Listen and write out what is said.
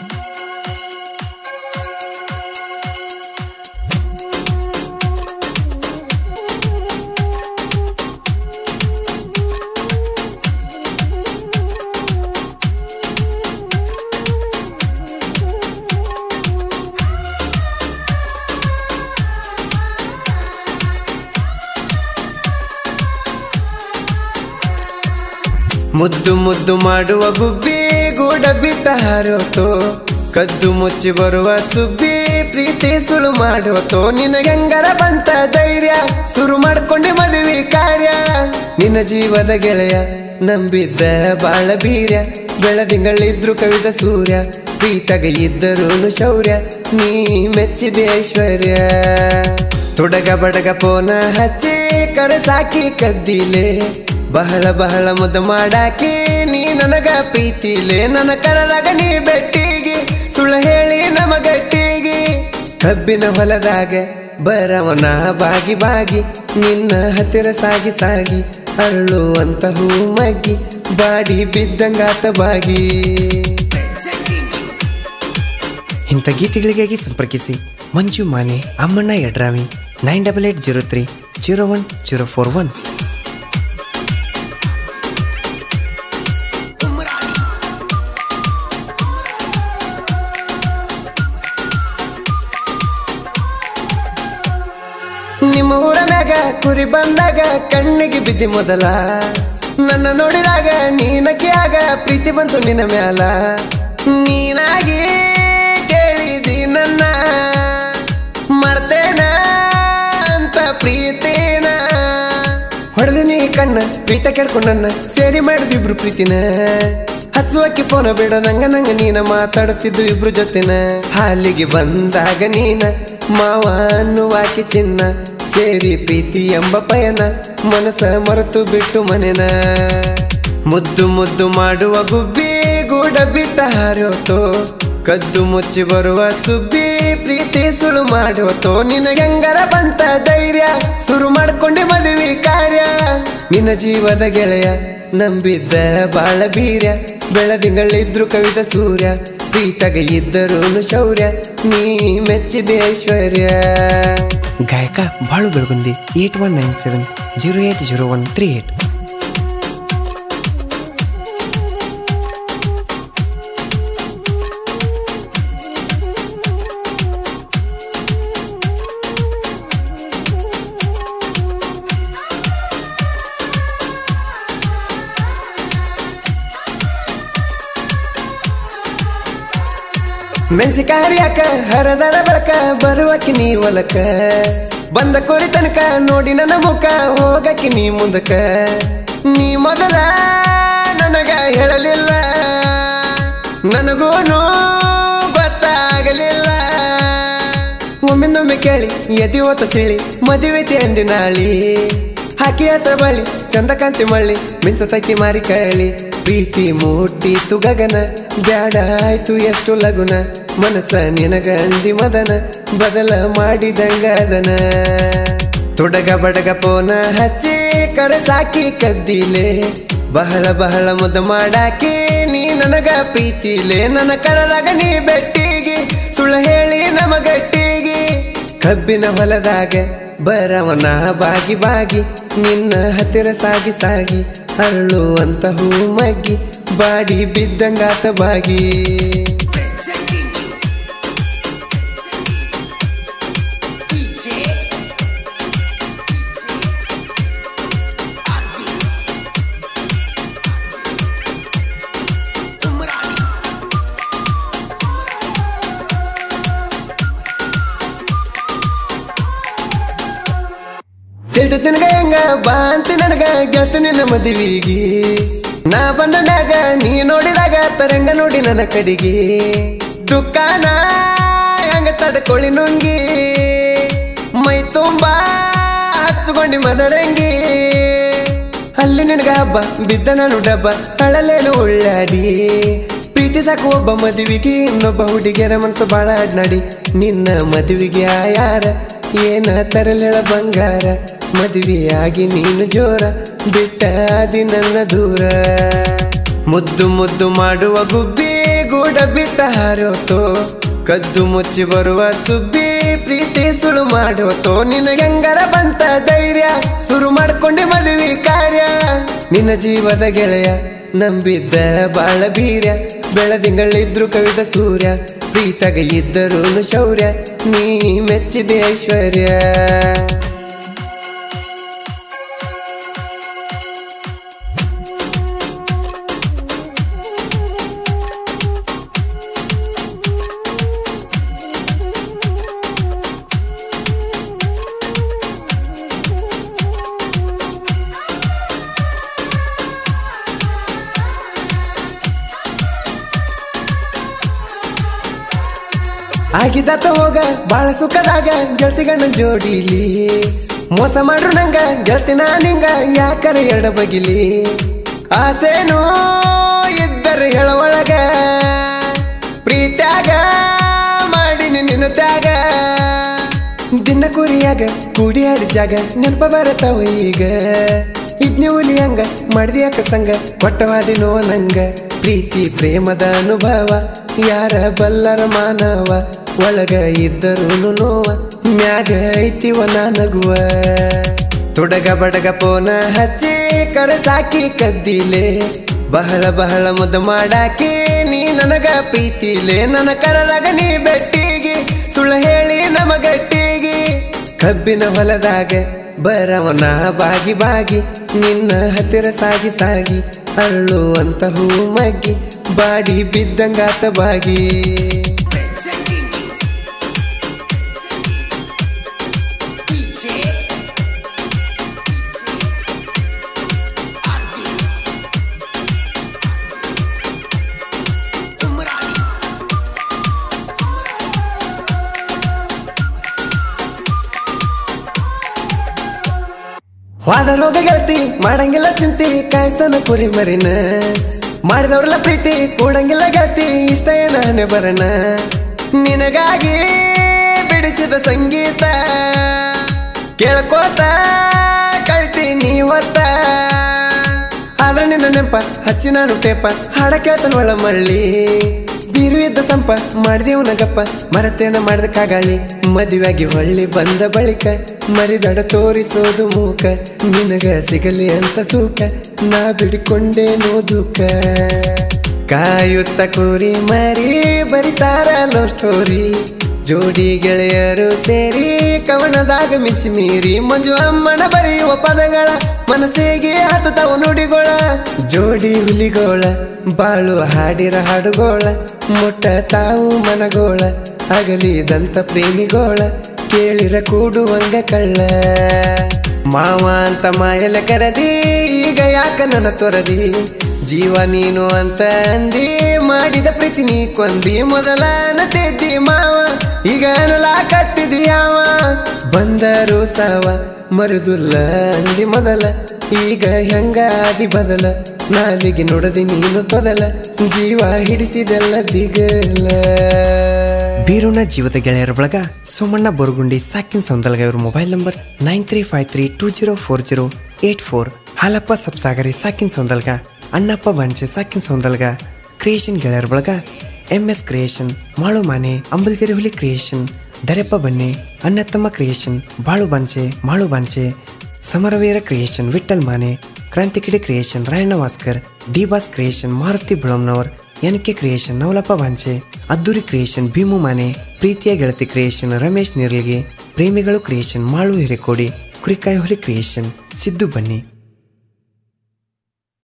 ಮುದ್ದು ಮುದ್ದು ಮಾಡುವ ಗುಬ್ಬಿ ಗೂಡ ಬಿಟ್ಟ ಹಾರೋತೋ ಕದ್ದು ಮುಚ್ಚಿ ಬರುವ ಸುಬ್ಬಿ ಪ್ರೀತಿ ಸುಳು ಮಾಡೋತೋ ನಿನಗಂಗರ ಬಂತ ಧೈರ್ಯ ಶುರು ಮಾಡ್ಕೊಂಡೆ ಮದುವೆ ಕಾರ್ಯ ನಿನ್ನ ಜೀವದ ಗೆಳೆಯ ನಂಬಿದ್ದ ಬಾಳ ಬೀರ್ಯ ಬೆಳದಿಂಗಳಿದ್ರು ಕವಿದ ಸೂರ್ಯ ಪ್ರೀತಗ ಇದ್ದರೂನು ಶೌರ್ಯ ನೀ ಮೆಚ್ಚಿದೆ ಐಶ್ವರ್ಯ ತುಡಗ ಬಡಗ ಪೋನ ಹಚ್ಚಿ ಕರೆ ಸಾಕಿ ಕದ್ದಿಲೆ ಬಹಳ ಬಹಳ ಮುದ ಮಾಡಾಕಿ ನೀ ನನಗ ಪ್ರೀತಿಲೆ ನನ್ನ ಕರದಾಗ ನೀ ಬೆಟ್ಟಿಗೆ ಸುಳ್ಳು ಹೇಳಿ ನಮಗಟ್ಟಿಗೆ ಕಬ್ಬಿನ ಹೊಲದಾಗ ಬರವನ ಬಾಗಿ ಬಾಗಿ ನಿನ್ನ ಹತ್ತಿರ ಸಾಗಿ ಸಾಗಿ ಅರಳುವಂತ ಹೂ ಮಗ್ಗಿ ಬಾಡಿ ಬಿದ್ದಂಗಾತ ಬಾಗಿ ಇಂಥ ಗೀತೆಗಳಿಗಾಗಿ ಸಂಪರ್ಕಿಸಿ Manju Mane Ammanna Yadrami nine double eight zero three zero one zero four one ನಿಮ್ಮ ಊರ ಮ್ಯಾಗ ಕುರಿ ಬಂದಾಗ ಕಣ್ಣಿಗೆ ಬಿದ್ದಿ ಮೊದಲ ನನ್ನ ನೋಡಿದಾಗ ನೀನಕಿಯಾಗ ಪ್ರೀತಿ ಬಂತು ನಿನ್ನ ಮ್ಯಾಲ ನೀನಾಗಿ ಕೇಳಿದಿ ನನ್ನ ಮರ್ತೇನ ಅಂತ ಪ್ರೀತಿನ ಹೊಡೆದು ನೀ ಕಣ್ಣ ಪ್ರೀತ ಕೇಳ್ಕೊಂಡನ್ನ ಸೇರಿ ಮಾಡಿದಿಬ್ರು ಪ್ರೀತಿನ ಹಚ್ಚುವಕ್ಕೆ ಫೋನ ಬೇಡ ನಂಗ ನಂಗ ನೀನ ಮಾತಾಡುತ್ತಿದ್ದು ಇಬ್ರು ಜೊತೆನ ಹಾಲಿಗೆ ಬಂದಾಗ ನೀನ ಮಾವ ಅನ್ನುವಾಕಿ ಚಿನ್ನ ಸೇರಿ ಪ್ರೀತಿ ಎಂಬ ಪಯನ ಮನಸ್ಸ ಮರೆತು ಬಿಟ್ಟು ಮನೆನ ಮುದ್ದು ಮುದ್ದು ಮಾಡುವ ಗುಬ್ಬಿ ಗೂಡ ಬಿಟ್ಟ ಹಾರೋತೋ ಕದ್ದು ಮುಚ್ಚಿ ಬರುವ ಸುಬ್ಬಿ ಪ್ರೀತಿ ಸುಳು ಮಾಡೋತೋ ನಿನಗಂಗರ ಬಂತ ಧೈರ್ಯ ಶುರು ಮಾಡ್ಕೊಂಡೆ ಮದುವೆ ಕಾರ್ಯ ನಿನ್ನ ಜೀವದ ಗೆಳೆಯ ನಂಬಿದ್ದ ಬಾಳ ಬೀರ್ಯ ಬೆಳದಿಂಗಳಿದ್ರು ಕವಿದ ಸೂರ್ಯ ಪ್ರೀತಗ ಇದ್ದರೂನು ಶೌರ್ಯ ನೀ ಮೆಚ್ಚಿದೆ ಐಶ್ವರ್ಯ ಗಾಯಕ Balu Belagundi eight one nine seven zero eight zero one three eight ಮೆಣಸಿಕಾರಿಯಾಕ ಹರದರ ಬಳಕ ಬರುವಕಿ ನೀ ಒಲಕ ಬಂದ ಕೋರಿ ತನಕ ನೋಡಿ ನನ್ನ ಮುಖ ಹೋಗಕಿ ನೀ ಮುಂದಕ ನೀ ಮೊದಲ ನನಗ ಹೇಳಲಿಲ್ಲ ನನಗೂನು ಗೊತ್ತಾಗಲಿಲ್ಲ ಒಮ್ಮಿಂದೊಮ್ಮೆ ಕೇಳಿ ಎದಿ ಓತ ಸಿಳಿ ಮದುವೆ ಅಂದಿ ನಾಳಿ ಹಾಕಿ ಹೆಸರು ಬಳ್ಳಿ ಚಂದಕಾಂತಿ ಮಳ್ಳಿ ಮಿಂಚತೈತಿ ಮಾರಿ ಕಳಿ ಪ್ರೀತಿ ಮುಟ್ಟಿತು ಗಗನ ಬ್ಯಾಡ ಆಯ್ತು ಎಷ್ಟು ಲಗುನ ಮನಸ್ಸ ನಿನಗ ಅಂದಿ ಮದನ ಬದಲ ಮಾಡಿದಂಗ ಅದನ ತುಡಗ ಬಡಗ ಪೋನ ಹಚ್ಚಿ ಕರೆ ಸಾಕಿ ಕದ್ದಿಲೆ ಬಹಳ ಬಹಳ ಮುದ ಮಾಡಾಕಿ ನೀ ನನಗ ಪ್ರೀತಿಲೆ ನನ್ನ ಕರದಾಗ ನೀ ಬೆಟ್ಟಿಗೆ ಸುಳ್ಳು ಹೇಳಿ ನಮಗಟ್ಟಿಗೆ ಕಬ್ಬಿನ ಹೊಲದಾಗ ಬರವನ ಬಾಗಿ ಬಾಗಿ ನಿನ್ನ ಹತ್ತಿರ ಸಾಗಿ ಸಾಗಿ ಅರಳುವಂತ ಹೂ ಮಗ್ಗಿ ಬಾಡಿ ಬಿದ್ದಂಗಾತ ಬಾಗಿ ತಿಳಿದ ನಿನಗ ಹೆಂಗ ಬಾ ಅಂತ ನನಗ ಗೆಳತ ನಿನ್ನ ಮದುವಿಗಿ ನಾ ಬಂದ ಮ್ಯಾಗ ನೀ ನೋಡಿದಾಗ ತರಂಗ ನೋಡಿ ನನ್ನ ಕಡಿಗೆ ದುಃಖನ ಹೆಂಗ ತಡ್ಕೊಳ್ಳಿ ನುಂಗಿ ಮೈ ತುಂಬಾ ಹಚ್ಕೊಂಡಿ ಮದರಂಗಿ ಅಲ್ಲಿ ನಿನಗ ಹಬ್ಬ ಬಿದ್ದ ನಾನು ಡಬ್ಬ ಅಳಲೇನು ಉಳ್ಳಾಡಿ ಪ್ರೀತಿ ಸಾಕು ಒಬ್ಬ ಮದುವಿಗೆ ಇನ್ನೊಬ್ಬ ಹುಡುಗಿಯರ ಮನಸ್ಸು ಬಾಳ ಅಡ್ನಾಡಿ ನಿನ್ನ ಮದುವೆಗೆ ಆ ಯಾರ ಏನ ತರಲೆಳ ಬಂಗಾರ ಮದುವೆಯಾಗಿ ನೀನು ಜೋರ ಬಿಟ್ಟ ಆದಿ ನನ್ನ ದೂರ ಮುದ್ದು ಮುದ್ದು ಮಾಡುವ ಗುಬ್ಬಿ ಗೂಡ ಬಿಟ್ಟ ಹಾರೋತೋ ಕದ್ದು ಮುಚ್ಚಿ ಬರುವ ಸುಬ್ಬಿ ಪ್ರೀತಿ ಸುಳು ಮಾಡೋತೋ ನಿನಗಂಗರ ಬಂತ ಧೈರ್ಯ ಶುರು ಮಾಡ್ಕೊಂಡೆ ಮದುವೆ ಕಾರ್ಯ ನಿನ್ನ ಜೀವದ ಗೆಳೆಯ ನಂಬಿದ್ದ ಬಾಳ ಬೀರ್ಯ ಬೆಳದಿಂಗಳಿದ್ರು ಕವಿದ ಸೂರ್ಯ ಪ್ರೀತಗ ಇದ್ದರೂ ಶೌರ್ಯ ನೀ ಮೆಚ್ಚಿದೆ ಐಶ್ವರ್ಯ ಆಗಿದ್ದಾತ ಹೋಗ ಬಾಳ ಸುಖದಾಗ ಗೆಳತಿಗಣ್ಣ ಜೋಡಿಲಿ ಮೋಸ ಮಾಡ್ರು ನಂಗ ಗೆಳತಿನ ನಿಂಗ ಯಾಕರ ಎಡ ಬಗಿಲಿ ಆಸೆನೋ ಇದ್ದರೆ ಹೇಳೊಳಗ ಪ್ರೀತ್ಯಾಗ ಮಾಡಿನಿ ನಿನ್ನ ತ್ಯಾಗ ದಿನ ಕುರಿಯಾಗ ಕೂಡಿಯಾಡಿ ಜಾಗ ನೆನಪ ಬರತಾವ ಈಗ ಇದ್ನಿ ಹುಲಿ ಹಂಗ ಮಾಡ್ದ್ಯಾಕ ಸಂಗ ಕೊಟ್ಟವಾದಿನೋ ನಂಗ ಪ್ರೀತಿ ಪ್ರೇಮದ ಅನುಭವ ಯಾರ ಬಲ್ಲರ ಮಾನವ ಒಳಗ ಇದ್ದರೂ ನೋವ ಮ್ಯಾಗ ಐತಿವ ನಗುವ ತೊಡಗ ಬಡಗ ಪೋನ ಹಚ್ಚಿ ಕರೆ ಸಾಕಿ ಕದ್ದಿಲೆ ಬಹಳ ಬಹಳ ಮುದ ಮಾಡಾಕಿ ನೀ ನನಗ ಪ್ರೀತಿಲೆ ನನ್ನ ಕರದಾಗ ನೀ ಬೆಟ್ಟಿಗೆ ಸುಳ್ಳು ಹೇಳಿ ನಮಗಟ್ಟಿಗೆ ಕಬ್ಬಿನ ಹೊಲದಾಗ ಬರವನ ಬಾಗಿ ಬಾಗಿ ನಿನ್ನ ಹತ್ತಿರ ಸಾಗಿ ಸಾಗಿ ಅರಳುವಂತ ಹೂ ಮಗ್ಗಿ ಬಾಡಿ ಬಿದ್ದಂಗಾತ ಬಾಗಿ ವಾದ ರೋಗ ಗೆಳತಿ ಮಾಡಂಗಿಲ್ಲ ಚಿಂತಿ ಕಾಯ್ತಾನ ಕುರಿ ಮರಿನ ಮಾಡಿದವ್ರಲ್ಲ ಪ್ರೀತಿ ಕೂಡಂಗಿಲ್ಲ ಗೆಳತಿ ಇಷ್ಟ ಏನೇ ಬರಣ ನಿನಗಾಗಿ ಬಿಡಿಸಿದ ಸಂಗೀತ ಕೇಳ್ಕೋತ ಕಳ್ತೀನಿ ಹೊತ್ತ ಆದ್ರೆ ನಿನ್ನ ನೆನಪ ಹಚ್ಚಿ ನಾನು ಟೇಪ ಹಾಡ ಕೇಳ್ತಾನ ಒಳ ಮಳ್ಳಿ ಬೀರು ಇದ್ದ ಸಂಪ ಮಾಡಿದೀವ್ ನಗಪ್ಪ ಮರತೇನ ಮಾಡಿದ ಕಾಗಾಳಿ ಮದುವೆಯಾಗಿ ಹೊಳ್ಳಿ ಬಂದ ಬಳಿಕ ಮರಿಬೇಡ ತೋರಿಸೋದು ಮೂಕ ನಿನಗ ಸಿಗಲಿ ಅಂತ ಸೂಕ ನಾ ಬಿಡಿಕೊಂಡೇನೋ ದುಃಖ ಕಾಯುತ್ತ ಕೂರಿ ಮರಿ ಬರಿತಾರ ಲವ್ ಸ್ಟೋರಿ ಜೋಡಿ ಗೆಳೆಯರು ಸೇರಿ ಕವನದಾಗ ಮಿಂಚಿ ಮೀರಿ ಮಂಜು ಅಮ್ಮನ ಬರೆಯುವ ಪದಗಳ ಮನಸ್ಸಿಗೆ ಹತ್ತತಾವ ನುಡಿಗೋಳ ಜೋಡಿ ಹುಲಿಗೋಳ ಬಾಳು ಹಾಡಿರ ಹಾಡುಗೋಳ ಮುಟ್ಟ ತಾವು ಮನಗೋಳ ಅಗಲಿದಂತ ಪ್ರೇಮಿಗೋಳ ಕೇಳಿರ ಕೂಡುವಂಗ ಕಳ್ಳ ಮಾವ ಅಂತ ಮಾಯಲ ಕರದಿ ಈಗ ಯಾಕ ನನ್ನ ತೊರದಿ ಜೀವ ನೀನು ಅಂತ ಅಂದಿ ಮಾಡಿದ ಪ್ರೀತಿ ನೀ ಕೊಂದಿ ಮೊದಲ ನತೆದ್ದಿ ಮಾವ ಈಗ ಅನಲ ಕಟ್ಟಿದಿ ಯಾವ ಬಂದರು ಸಾವ ಮರುದುಲ್ಲ ಅಂದಿ ಮೊದಲ ಈಗ ಹೆಂಗಾದಿ ಬದಲ ನಾಲಿಗೆ ನುಡದಿ ನೀನು ತೊದಲ ಜೀವ ಹಿಡಿಸಿದೆಲ್ಲ ದಿಗಲ ಬೀರುನ ಜೀವದ ಗೆಳೆಯರ ಬಳಗ ಸೋಮಣ್ಣ ಬೋರ್ಗುಂಡಿ ಸಾಕಿನ್ ಸೌಂದಲ್ಗ ಇವ್ರ mobile number nine three five three two zero four zero eight four Halappa ಸಬ್ಸಾಗರಿ ಸಾಕಿನ್ ಸೌಂದಲ್ಗ ಅಣ್ಣಪ್ಪ ಬಂಚೆ ಸಾಕಿನ್ ಸೌಂದಲ್ಗ ಕ್ರಿಯೇಷನ್ ಗೆಳೆಯರ ಬಳಗ M S creation Malu Mane Ambaljeri ಹುಲಿ ಕ್ರಿಯೇಷನ್ ದರೆಪ್ಪ ಬನ್ನೆ ಅನ್ನತ್ತಮ್ಮ ಕ್ರಿಯೇಷನ್ ಬಾಳು ಬಾಂಚೆ ಮಾಳು ಬಾಂಚೆ ಸಮರವೀರ ಕ್ರಿಯೇಷನ್ ವಿಠಲ್ ಮಾನೆ ಕ್ರಾಂತಿಕಿಡಿ ಕ್ರಿಯೇಷನ್ ರಾಯಣ್ಣ ವಾಸ್ಕರ್ D boss creation Maruti Bilamnavar N K creation Navalappa Banche ಅದ್ದೂರಿ ಕ್ರಿಯೇಷನ್ ಭೀಮು ಮಾನೆ ಪ್ರೀತಿಯ ಗೆಳತಿ ಕ್ರಿಯೇಷನ್ ರಮೇಶ್ ನಿರ್ಲಿಗೆ ಪ್ರೇಮಿಗಳು ಕ್ರಿಯೇಷನ್ ಮಾಳು ಹಿರೇಕೋಡಿ ಕುರಿಕಾಯಿ ಹುಲಿ ಕ್ರಿಯೇಷನ್ ಸಿದ್ದು ಬನ್ನಿ